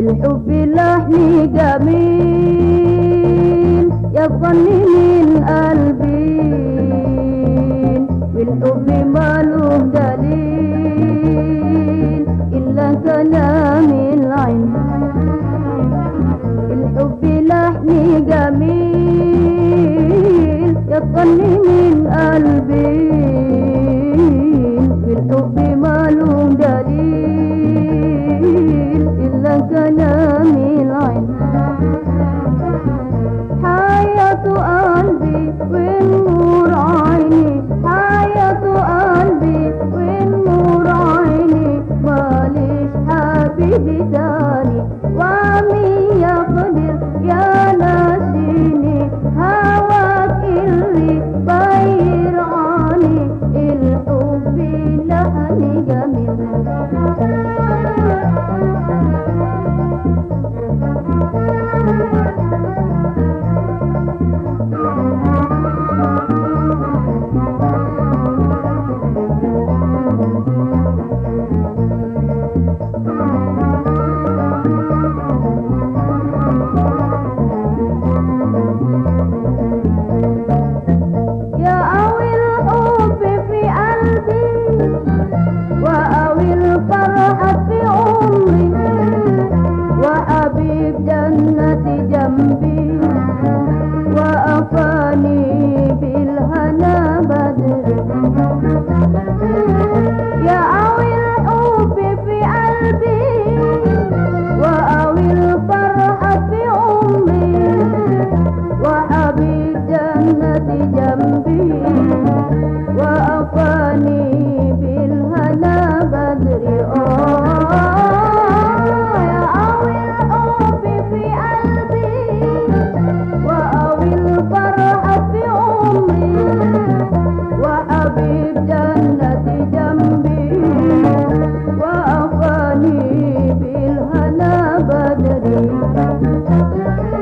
بالحب لحني جميل يظني من قلبي بالحب ماله دليل إلا كلام العين الحب لحني جميل يظني من قلبي بالحب ماله دليل إلا كلام العين حياة قلبي والنور عيني حياة قلبي والنور عيني ماليش حبيبي تاني وعمي يقدر يا ناسيني هواك اللي طير عني الحب لحني جميل يا أوي الحب في قلبي وأوي الفرحة في عمري وحبيب جنتي جنبي وأفاني بالهنا بدري يا أوي الحب في قلبي وأوي الفرحة في عمري وحبيب جنتي جنبي وأفاني بالهنا بدري آه يا أوي الحب في قلبي وأوي الفرحة في عمري وحبيب جنتي جنبي وأفاني بالهنا بدري